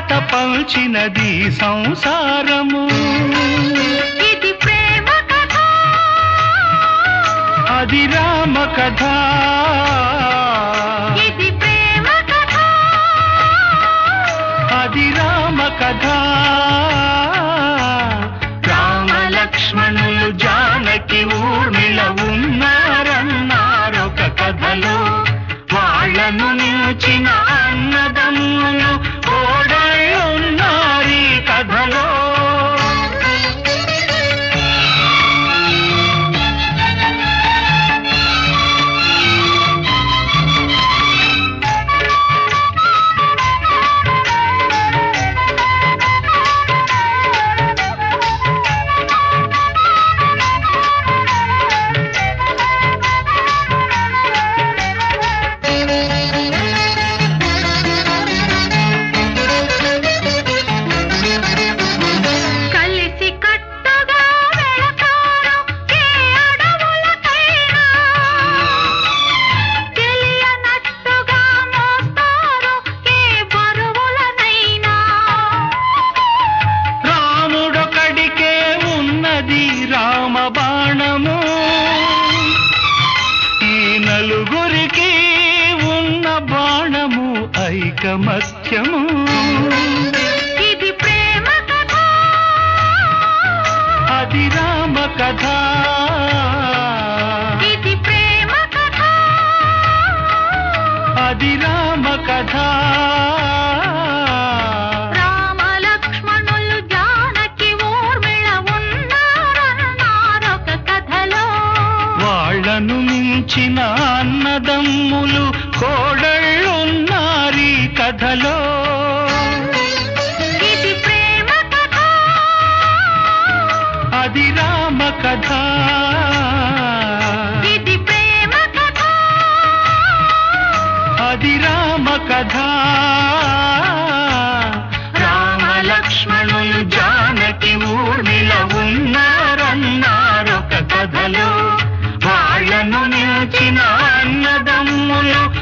పాట పంచినది సంసారము ఇది ప్రేమ కథ అది రామ కథ ఇది ప్రేమ కథ అది రామ కథ రామ లక్ష్మణులు జానకి ఊర్మిళ ఉన్నారన్నారొక కథలో వాళ్ళను నిలిచిన అన్నదమ్ములు ఓడళ్ళున్నారీ కథలో కలిసి కట్టుగా వెళతారు ఏ అడవులకైనా తెలియనట్టుగా మోస్తారు ఏ బరువులనైనా రాముడొకడికే ఉన్నది రామ బాణము ఈ నలుగురికి ఉన్న బాణము ఐకమత్యము ఇది ప్రేమ కథ అది రామ కథ ఇది ప్రేమ కథ అది రామ కథ రామ లక్ష్మణులు జానకి ఊర్మిళ ఉన్నారన్నారొక కథలో వాళ్ళను మించిన అన్నదమ్ములు కోడళ్ళున్నారీ కథలో ఇది ప్రేమ కథ అది రామ కథ ఇది ప్రేమ కథ అది రామ కథ రామ లక్ష్మణులు జానకి ఊర్మిళ ఉన్నారన్నారొక కథలో వాళ్ళను నిలిచిన అన్నదమ్ములు